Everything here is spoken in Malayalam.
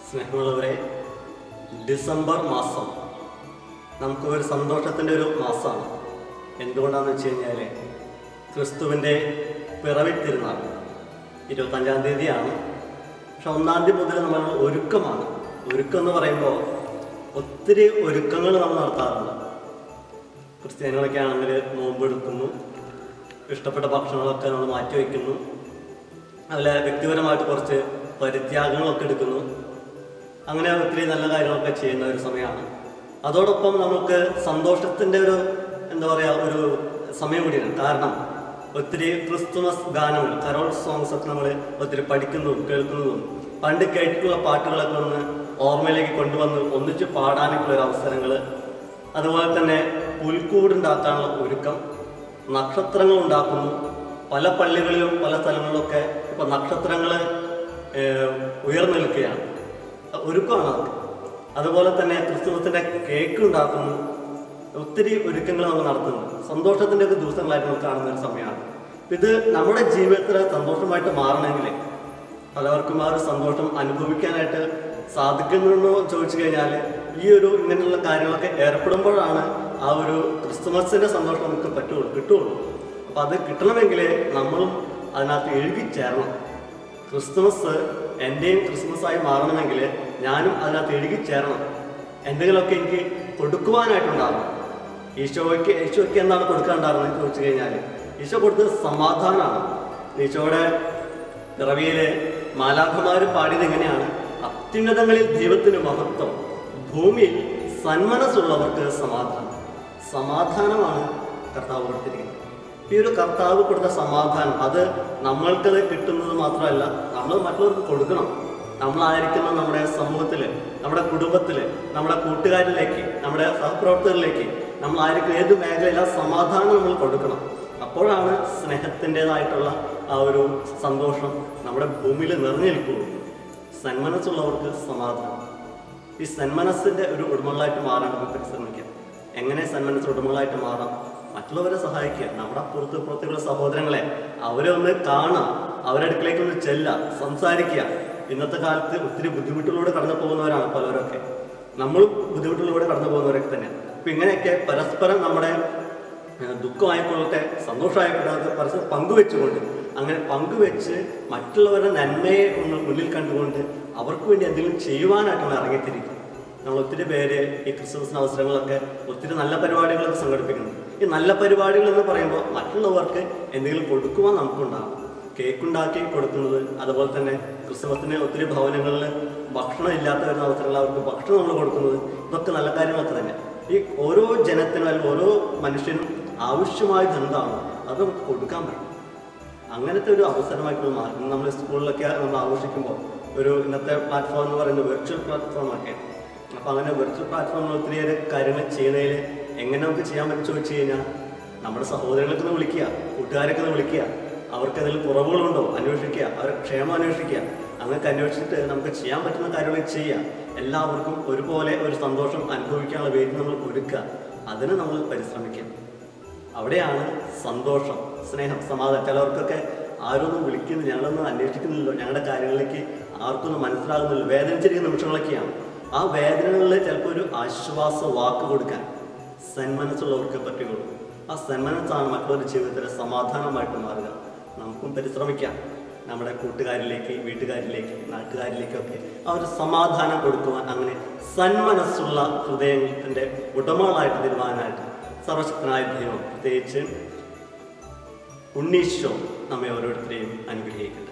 സ്നേഹമുള്ളവരെ ഡിസംബർ മാസം നമുക്ക് ഒരു സന്തോഷത്തിൻ്റെ ഒരു മാസമാണ് എന്തുകൊണ്ടാണെന്ന് വെച്ച് കഴിഞ്ഞാൽ ക്രിസ്തുവിൻ്റെ പിറവി തിരുനാൾ ഇരുപത്തഞ്ചാം തീയതിയാണ് പക്ഷെ ഒന്നാം തീയതി മുതൽ നമ്മൾ ഒരുക്കമാണ് ഒരുക്കം എന്ന് പറയുമ്പോൾ ഒത്തിരി ഒരുക്കങ്ങൾ നമ്മൾ നടത്താറുണ്ട് ക്രിസ്ത്യാനികളൊക്കെ ആണെങ്കിൽ നോമ്പെടുക്കുന്നു ഇഷ്ടപ്പെട്ട ഭക്ഷണങ്ങളൊക്കെ നമ്മൾ മാറ്റിവെക്കുന്നു അതുപോലെ വ്യക്തിപരമായിട്ട് കുറച്ച് പരിത്യാഗങ്ങളൊക്കെ എടുക്കുന്നു അങ്ങനെ ഒത്തിരി നല്ല കാര്യങ്ങളൊക്കെ ചെയ്യുന്ന ഒരു സമയമാണ് അതോടൊപ്പം നമുക്ക് സന്തോഷത്തിൻ്റെ ഒരു എന്താ പറയുക ഒരു സമയം കൂടിയാണ് കാരണം ഒത്തിരി ക്രിസ്തുമസ് ഗാനങ്ങൾ കരോൾ സോങ്സ് ഒക്കെ നമ്മൾ ഒത്തിരി പഠിക്കുന്നതും കേൾക്കുന്നതും പണ്ട് കേട്ടിട്ടുള്ള പാട്ടുകളൊക്കെ ഒന്ന് ഓർമ്മയിലേക്ക് കൊണ്ടുവന്ന് ഒന്നിച്ച് പാടാനൊക്കെ ഒരു അവസരങ്ങൾ അതുപോലെ തന്നെ പുൽക്കൂടുണ്ടാക്കാനുള്ള ഒരുക്കം നക്ഷത്രങ്ങൾ ഉണ്ടാക്കുന്നു പല പള്ളികളിലും പല സ്ഥലങ്ങളിലൊക്കെ ഇപ്പൊ നക്ഷത്രങ്ങൾ ഉയർന്നു നിൽക്കുകയാണ് ഒരുക്കമാണ് അത് അതുപോലെ തന്നെ ക്രിസ്തുമസിന്റെ കേക്ക് ഉണ്ടാക്കുന്നു ഒത്തിരി ഒരുക്കങ്ങൾ നമ്മൾ നടത്തുന്നു സന്തോഷത്തിന്റെ ഒക്കെ ദിവസങ്ങളായിട്ട് നമ്മൾ കാണുന്ന ഒരു സമയമാണ് ഇത് നമ്മുടെ ജീവിതത്തിൽ സന്തോഷമായിട്ട് മാറണമെങ്കിൽ പലവർക്കും ആ ഒരു സന്തോഷം അനുഭവിക്കാനായിട്ട് സാധിക്കുന്നുണ്ടോ എന്ന് ചോദിച്ചു കഴിഞ്ഞാൽ ഈ ഒരു ഇങ്ങനെയുള്ള കാര്യങ്ങളൊക്കെ ഏർപ്പെടുമ്പോഴാണ് ആ ഒരു ക്രിസ്തുമസിന്റെ സന്തോഷം നമുക്ക് പറ്റുള്ളൂ കിട്ടുള്ളൂ അപ്പം അത് കിട്ടണമെങ്കിൽ നമ്മളും അതിനകത്ത് എഴുതി ചേരണം ക്രിസ്തുമസ് എൻ്റെയും ക്രിസ്മസായി മാറണമെങ്കിൽ ഞാനും അതിനകത്ത് എഴുതി ചേരണം എന്തെങ്കിലുമൊക്കെ എനിക്ക് കൊടുക്കുവാനായിട്ടുണ്ടാകും ഈശോയ്ക്ക് ഈശോയ്ക്ക് എന്താണ് കൊടുക്കാനുണ്ടാകുന്നത് എന്ന് ചോദിച്ചു കഴിഞ്ഞാൽ ഈശോ കൊടുത്തത് സമാധാനമാണ് ഈശോയുടെ പിറവിയിലെ മാലാഖമാർ പാടിയത് എങ്ങനെയാണ് അത്യുന്നതങ്ങളിൽ ദൈവത്തിന് മഹത്വം ഭൂമിയിൽ സന്മനസ്സുള്ളവർക്ക് സമാധാനം സമാധാനമാണ് കർത്താവ് കൊടുത്തിരിക്കുന്നത് ഈ ഒരു കർത്താവ് കൊടുത്ത സമാധാനം അത് നമ്മൾക്കത് കിട്ടുന്നത് മാത്രമല്ല നമ്മൾ മറ്റുള്ളവർക്ക് കൊടുക്കണം നമ്മളായിരിക്കുന്ന നമ്മുടെ സമൂഹത്തിൽ നമ്മുടെ കുടുംബത്തിൽ നമ്മുടെ കൂട്ടുകാരിലേക്ക് നമ്മുടെ സഹപ്രവർത്തകരിലേക്ക് നമ്മളായിരിക്കുന്ന ഏത് മേഖലയിൽ ആ സമാധാനം നമ്മൾ കൊടുക്കണം അപ്പോഴാണ് സ്നേഹത്തിൻ്റെതായിട്ടുള്ള ആ ഒരു സന്തോഷം നമ്മുടെ ഭൂമിയിൽ നിറഞ്ഞു നിൽക്കുകയുള്ളൂ സന്മനസ്സുള്ളവർക്ക് സമാധാനം ഈ സന്മനസ്സിൻ്റെ ഒരു ഉടമകളായിട്ട് മാറാൻ നമുക്ക് പരിശ്രമിക്കാം എങ്ങനെ സന്മനസ് ഉടമകളായിട്ട് മാറാം മറ്റുള്ളവരെ സഹായിക്കുക നമ്മുടെ പുറത്ത് പുറത്തുള്ള സഹോദരങ്ങളെ അവരെ ഒന്ന് കാണാം അവരുടെ അടുക്കിലേക്ക് ഒന്ന് ചെല്ലുക സംസാരിക്കുക ഇന്നത്തെ കാലത്ത് ഒത്തിരി ബുദ്ധിമുട്ടുകളിലൂടെ കടന്നു പോകുന്നവരാണ് പലരൊക്കെ നമ്മളും ബുദ്ധിമുട്ടുകളിലൂടെ കടന്നു പോകുന്നവരൊക്കെ തന്നെ അപ്പം ഇങ്ങനെയൊക്കെ പരസ്പരം നമ്മുടെ ഏഹ്, ദുഃഖമായിക്കൊള്ളട്ടെ സന്തോഷമായിക്കൊള്ളട്ടെ അത് പരസ്പരം പങ്കുവെച്ചുകൊണ്ട് അങ്ങനെ പങ്കുവെച്ച് മറ്റുള്ളവരുടെ നന്മയെ ഒന്ന് മുന്നിൽ കണ്ടുകൊണ്ട് അവർക്ക് വേണ്ടി എന്തെങ്കിലും ചെയ്യുവാനായിട്ടാണ് ഇറങ്ങിത്തിരിക്കുക നമ്മൾ ഒത്തിരി പേര് ഈ ക്രിസ്മസിന് അവസരങ്ങളൊക്കെ ഒത്തിരി നല്ല പരിപാടികളൊക്കെ സംഘടിപ്പിക്കുന്നു ഈ നല്ല പരിപാടികൾ എന്ന് പറയുമ്പോൾ മറ്റുള്ളവർക്ക് എന്തെങ്കിലും കൊടുക്കുവാൻ നമുക്കുണ്ടാകും കേക്ക് ഉണ്ടാക്കി കൊടുക്കുന്നത് അതുപോലെ തന്നെ ക്രിസ്മസിന് ഒത്തിരി ഭവനങ്ങളിൽ ഭക്ഷണം ഇല്ലാത്ത വരുന്ന അവസരങ്ങളിൽ അവർക്ക് ഭക്ഷണം നമ്മൾ കൊടുക്കുന്നത് ഇതൊക്കെ നല്ല കാര്യങ്ങളൊക്കെ തന്നെ ഈ ഓരോ ജനത്തിനും അല്ലെങ്കിൽ ഓരോ മനുഷ്യനും ആവശ്യമായത് എന്താണോ അത് നമുക്ക് കൊടുക്കാൻ പറ്റും അങ്ങനത്തെ ഒരു അവസരമായിട്ട് മാറി നമ്മൾ സ്കൂളിലൊക്കെ നമ്മൾ ആഘോഷിക്കുമ്പോൾ ഒരു ഇന്നത്തെ പ്ലാറ്റ്ഫോം എന്ന് പറയുന്നത് വെർച്വൽ പ്ലാറ്റ്ഫോം ഒക്കെ അപ്പോൾ അങ്ങനെ വെർച്വൽ പ്ലാറ്റ്ഫോമിൽ ഒത്തിരിയേറെ കാര്യങ്ങൾ ചെയ്യുന്നതിൽ എങ്ങനെ നമുക്ക് ചെയ്യാൻ പറ്റും ചോദിച്ചു കഴിഞ്ഞാൽ നമ്മുടെ സഹോദരങ്ങൾക്ക് ഒന്ന് വിളിക്കുക കൂട്ടുകാരൊക്കെ ഒന്ന് വിളിക്കുക അവർക്ക് എന്തെങ്കിലും കുറവുകളുണ്ടോ അന്വേഷിക്കുക അവരുടെ ക്ഷേമം അന്വേഷിക്കുക അങ്ങനെയൊക്കെ അന്വേഷിച്ചിട്ട് നമുക്ക് ചെയ്യാൻ പറ്റുന്ന കാര്യങ്ങൾ ചെയ്യുക എല്ലാവർക്കും ഒരുപോലെ ഒരു സന്തോഷം അനുഭവിക്കാനുള്ള വേദി നമ്മൾ ഒരുക്കുക അതിന് നമ്മൾ പരിശ്രമിക്കുക അവിടെയാണ് സന്തോഷം സ്നേഹം സമാധാനം ചിലവർക്കൊക്കെ ആരൊന്നും വിളിക്കുന്നു ഞങ്ങളൊന്നും അന്വേഷിക്കുന്നില്ലല്ലോ ഞങ്ങളുടെ കാര്യങ്ങളിലേക്ക് ആർക്കൊന്നും മനസ്സിലാകുന്നില്ല വേദനിച്ചിരിക്കുന്ന നിമിഷങ്ങളൊക്കെയാണ് ആ വേദനകളിൽ ചിലപ്പോൾ ഒരു ആശ്വാസ വാക്ക് കൊടുക്കാൻ സന്മനസ്സുള്ളവർക്ക് പറ്റുകയുള്ളൂ ആ സന്മനസ്സാണ് മറ്റുള്ളവരുടെ ജീവിതത്തിൽ സമാധാനമായിട്ട് മാറുക നമുക്കും പരിശ്രമിക്കാം നമ്മുടെ കൂട്ടുകാരിലേക്ക് വീട്ടുകാരിലേക്ക് നാട്ടുകാരിലേക്കൊക്കെ ആ ഒരു സമാധാനം കൊടുക്കുവാൻ അങ്ങനെ സന്മനസ്സുള്ള ഹൃദയത്തിൻ്റെ ഉടമകളായിട്ട് തീരുമാനമായിട്ട് സർവശക്തനായ ദൈവം പ്രത്യേകിച്ച് ഉണ്ണീശോ നമ്മെ ഓരോരുത്തരെയും അനുഗ്രഹിക്കുന്നു